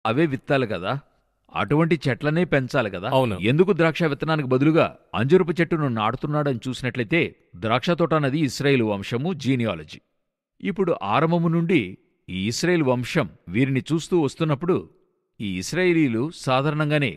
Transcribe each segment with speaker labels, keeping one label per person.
Speaker 1: అవే విత్తాలి కదా అటువంటి చెట్లనే పెంచాలి కదా
Speaker 2: అవును.
Speaker 1: ఎందుకు ద్రాక్ష విత్తనానికి బదులుగా అంజురపు చెట్టును నాటుతున్నాడని చూసినట్లయితే ద్రాక్ష తోట అన్నది ఇస్రాయేల్ వంశము జీనియాలజీ ఇప్పుడు ఆరంభము నుండి ఈ ఇస్రాయేల్ వంశం వీరిని చూస్తూ వస్తున్నప్పుడు ఈ ఇస్రాయేలీలు సాధారణంగానే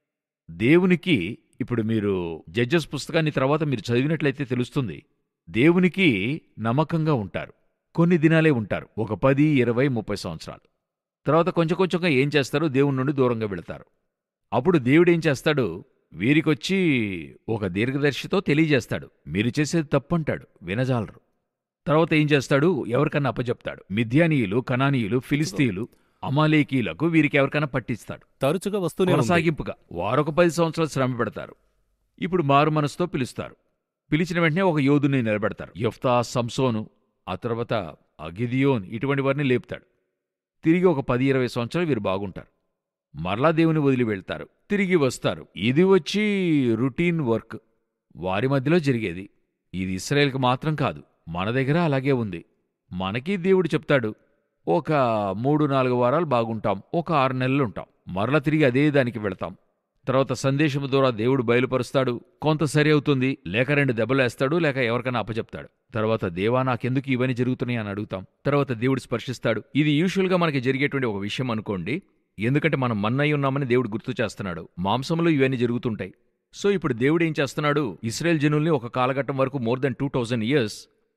Speaker 1: దేవునికి ఇప్పుడు మీరు జడ్జెస్ పుస్తకాన్ని తర్వాత మీరు చదివినట్లయితే తెలుస్తుంది దేవునికి నమ్మకంగా ఉంటారు కొన్ని దినాలే ఉంటారు ఒక పది ఇరవై ముప్పై సంవత్సరాలు తర్వాత కొంచెం కొంచెంగా ఏం చేస్తారు దేవుని నుండి దూరంగా వెళతారు అప్పుడు దేవుడు ఏం చేస్తాడు వీరికొచ్చి ఒక దీర్ఘదర్శితో తెలియజేస్తాడు మీరు చేసేది తప్పంటాడు వినజాలరు తర్వాత ఏం చేస్తాడు ఎవరికన్నా అప్పచెప్తాడు మిథ్యానీయులు కనానీయులు ఫిలిస్తీయులు అమాలేకీలకు వీరికి ఎవరికైనా పట్టిస్తాడు
Speaker 2: తరచుగా వస్తూనే ఉంది.
Speaker 1: కొనసాగింపుగా వారొక పది సంవత్సరాలు శ్రమ పెడతారు ఇప్పుడు మారు మనసుతో పిలుస్తారు పిలిచిన వెంటనే ఒక యోధుని నిలబెడతారు యొఫ్తా సంసోను ఆ తర్వాత అగిదియోన్ ఇటువంటి వారిని లేపుతాడు తిరిగి ఒక పది ఇరవై సంవత్సరాలు వీరు బాగుంటారు మరలా దేవుని వదిలి వెళ్తారు తిరిగి వస్తారు ఇది వచ్చి రొటీన్ వర్క్ వారి మధ్యలో జరిగేది ఇది ఇస్రాయేల్కి మాత్రం కాదు మన దగ్గర అలాగే ఉంది మనకి దేవుడు చెప్తాడు ఒక మూడు నాలుగు వారాలు బాగుంటాం ఒక ఆరు నెలలు ఉంటాం మరలా తిరిగి అదే దానికి వెళతాం తర్వాత సందేశం ద్వారా దేవుడు బయలుపరుస్తాడు కొంత సరి అవుతుంది లేక రెండు దెబ్బలేస్తాడు లేక ఎవరికైనా అప్పచెప్తాడు తర్వాత దేవా నాకెందుకు ఇవన్నీ జరుగుతున్నాయి అని అడుగుతాం తర్వాత దేవుడు స్పర్శిస్తాడు ఇది యూజువల్గా మనకి జరిగేటువంటి ఒక విషయం అనుకోండి ఎందుకంటే మనం మన్నయ్య ఉన్నామని దేవుడు గుర్తు చేస్తున్నాడు మాంసంలో ఇవన్నీ జరుగుతుంటాయి సో ఇప్పుడు దేవుడు ఏం చేస్తున్నాడు ఇస్రాయేల్ జనుల్ని ఒక కాలఘట్టం వరకు more than two thousand years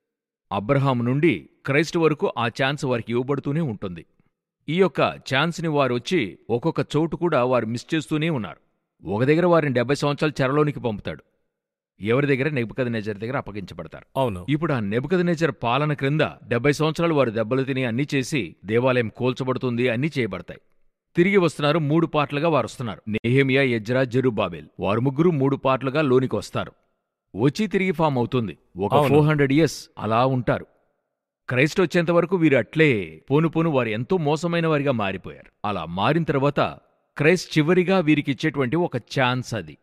Speaker 1: Abraham నుండి క్రైస్ట్ వరకు ఆ ఛాన్స్ వారికి ఇవ్వబడుతూనే ఉంటుంది ఈ యొక్క ఛాన్స్ని వారు వచ్చి ఒక్కొక్క చోటు కూడా వారు మిస్ చేస్తూనే ఉన్నారు ఒక దగ్గర వారిని డెబ్బై సంవత్సరాలు చెరలోనికి పంపుతాడు ఎవరి దగ్గర నెబుకద నేచర్ దగ్గర అప్పగించబడతారు
Speaker 2: అవును
Speaker 1: ఇప్పుడు ఆ నెబుకద నేచర్ పాలన క్రింద డెబ్బై సంవత్సరాలు వారు దెబ్బలు తిని అన్నీ చేసి దేవాలయం కూల్చబడుతుంది అన్నీ చేయబడతాయి తిరిగి వస్తున్నారు మూడు పార్ట్లుగా వారు వస్తున్నారు నెహేమియా ఎజ్రా జెరుబాబెల్ వారు ముగ్గురు మూడు పార్ట్లుగా లోనికి వస్తారు వచ్చి తిరిగి ఫామ్ అవుతుంది ఒక
Speaker 2: అవును.
Speaker 1: ఫోర్ హండ్రెడ్ ఇయర్స్ అలా ఉంటారు క్రైస్ట్ వచ్చేంత వరకు వీరు అట్లే పోను పోను వారు ఎంతో మోసమైన వారిగా మారిపోయారు అలా మారిన తర్వాత క్రైస్ట్ చివరిగా వీరికి ఇచ్చేటువంటి ఒక ఛాన్స్ అది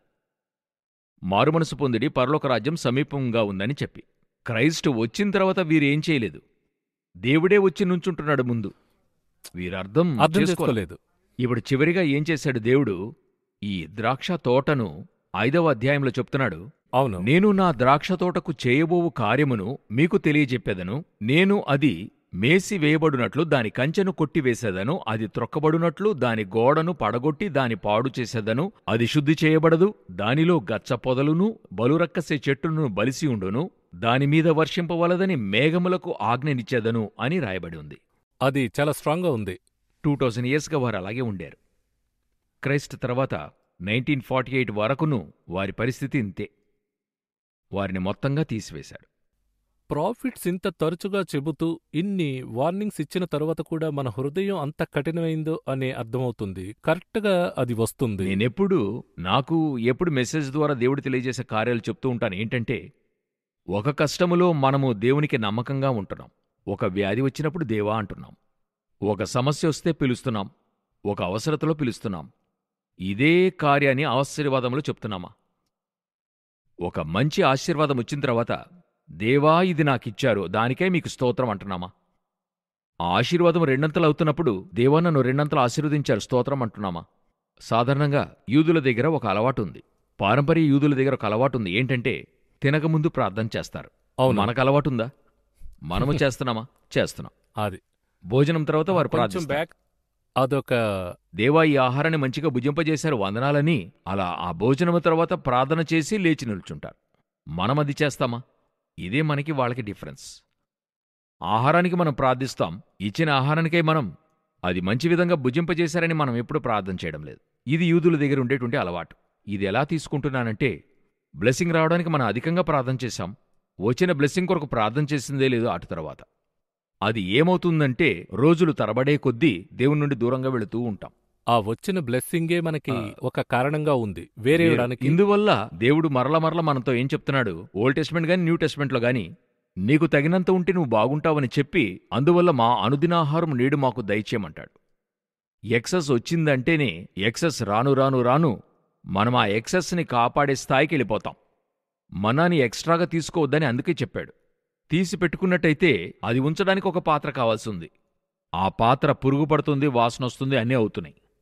Speaker 1: మారుమనసు పొందిడి పరలోక రాజ్యం సమీపంగా ఉందని చెప్పి క్రైస్ట్ వచ్చిన తర్వాత వీరేం చేయలేదు దేవుడే వచ్చి నుంచుంటున్నాడు ముందు వీరర్థం
Speaker 2: అర్థం
Speaker 1: చేసుకోలేదు
Speaker 2: చేసుకోలేదు
Speaker 1: ఇప్పుడు చివరిగా ఏం చేశాడు దేవుడు ఈ ద్రాక్ష తోటను ఐదవ అధ్యాయంలో చెప్తున్నాడు
Speaker 2: అవును
Speaker 1: నేను నా ద్రాక్ష తోటకు చేయబోవు కార్యమును మీకు తెలియజెప్పేదను నేను అది మేసి వేయబడునట్లు దాని కంచెను కొట్టివేసేదను అది త్రొక్కబడునట్లు దాని గోడను పడగొట్టి దాని పాడు చేసేదను అది శుద్ధి చేయబడదు దానిలో గచ్చ పొదలును బలురక్కసే చెట్టును బలిసి ఉండును దానిమీద వర్షింపవలదని మేఘములకు ఆజ్ఞనిచ్చేదను అని రాయబడి ఉంది
Speaker 2: అది చాలా స్ట్రాంగ్గా ఉంది
Speaker 1: టూ థౌజండ్ ఇయర్స్గా వారు అలాగే ఉండారు క్రైస్ట్ తర్వాత నైన్టీన్ ఫార్టీ ఎయిట్ వరకును వారి పరిస్థితి ఇంతే వారిని మొత్తంగా తీసివేశాడు
Speaker 2: ప్రాఫిట్స్ ఇంత తరచుగా చెబుతూ ఇన్ని వార్నింగ్స్ ఇచ్చిన తరువాత కూడా మన హృదయం అంత కఠినమైందో అనే అర్థమవుతుంది కరెక్ట్గా అది వస్తుంది
Speaker 1: నేనెప్పుడు నాకు ఎప్పుడు మెసేజ్ ద్వారా దేవుడు తెలియజేసే కార్యాలు చెప్తూ ఉంటాను ఏంటంటే ఒక కష్టములో మనము దేవునికి నమ్మకంగా ఉంటున్నాం ఒక వ్యాధి వచ్చినప్పుడు దేవా అంటున్నాం ఒక సమస్య వస్తే పిలుస్తున్నాం ఒక అవసరతలో పిలుస్తున్నాం ఇదే కార్యాన్ని ఆశీర్వాదంలో చెప్తున్నామా ఒక మంచి ఆశీర్వాదం వచ్చిన తర్వాత దేవా ఇది నాకిచ్చారు దానికే మీకు స్తోత్రం అంటున్నామా ఆ ఆశీర్వాదం రెండంతలు అవుతున్నప్పుడు దేవా నన్ను రెండంతలు ఆశీర్వదించారు స్తోత్రం అంటున్నామా సాధారణంగా యూదుల దగ్గర ఒక అలవాటు ఉంది పారంపర్య యూదుల దగ్గర ఒక అలవాటు ఉంది ఏంటంటే తినకముందు ప్రార్థన చేస్తారు
Speaker 2: అవును
Speaker 1: మనకు అలవాటుందా మనము చేస్తున్నామా చేస్తున్నాం
Speaker 2: అది
Speaker 1: భోజనం తర్వాత వారు
Speaker 2: కొంచెం
Speaker 1: ప్రార్థిస్తారు
Speaker 2: బ్యాక్ అదొక
Speaker 1: దేవా ఈ ఆహారాన్ని మంచిగా భుజింపజేశారు వందనాలని అలా ఆ భోజనము తర్వాత ప్రార్థన చేసి లేచి నిల్చుంటారు మనం అది చేస్తామా ఇదే మనకి వాళ్ళకి డిఫరెన్స్ ఆహారానికి మనం ప్రార్థిస్తాం ఇచ్చిన ఆహారానికై మనం అది మంచి విధంగా భుజింపజేశారని మనం ఎప్పుడు ప్రార్థన చేయడం లేదు ఇది యూదుల దగ్గర ఉండేటువంటి అలవాటు ఇది ఎలా తీసుకుంటున్నానంటే బ్లెస్సింగ్ రావడానికి మనం అధికంగా ప్రార్థన చేశాం వచ్చిన బ్లెస్సింగ్ కొరకు ప్రార్థన చేసిందే లేదు అటు తర్వాత అది ఏమవుతుందంటే రోజులు తరబడే కొద్దీ దేవుని నుండి దూరంగా వెళుతూ ఉంటాం
Speaker 2: ఆ వచ్చిన బ్లెస్సింగే మనకి ఒక కారణంగా ఉంది వేరే ఇవ్వడానికి
Speaker 1: ఇందువల్ల దేవుడు మరల మరల మనతో ఏం చెప్తున్నాడు ఓల్డ్ టెస్ట్మెంట్ గాని న్యూ టెస్ట్మెంట్లో గాని నీకు తగినంత ఉంటే నువ్వు బాగుంటావని చెప్పి అందువల్ల మా అనుదినాహారం నేడు మాకు దయచేయమంటాడు ఎక్సెస్ వచ్చిందంటేనే ఎక్సెస్ రాను రాను రాను మనం ఆ ఎక్సెస్ని కాపాడే స్థాయికి వెళ్ళిపోతాం మనాని ఎక్స్ట్రాగా తీసుకోవద్దని అందుకే చెప్పాడు తీసి పెట్టుకున్నట్టయితే అది ఉంచడానికి ఒక పాత్ర కావాల్సి ఉంది ఆ పాత్ర పురుగు పడుతుంది వాసన వస్తుంది అన్నీ అవుతున్నాయి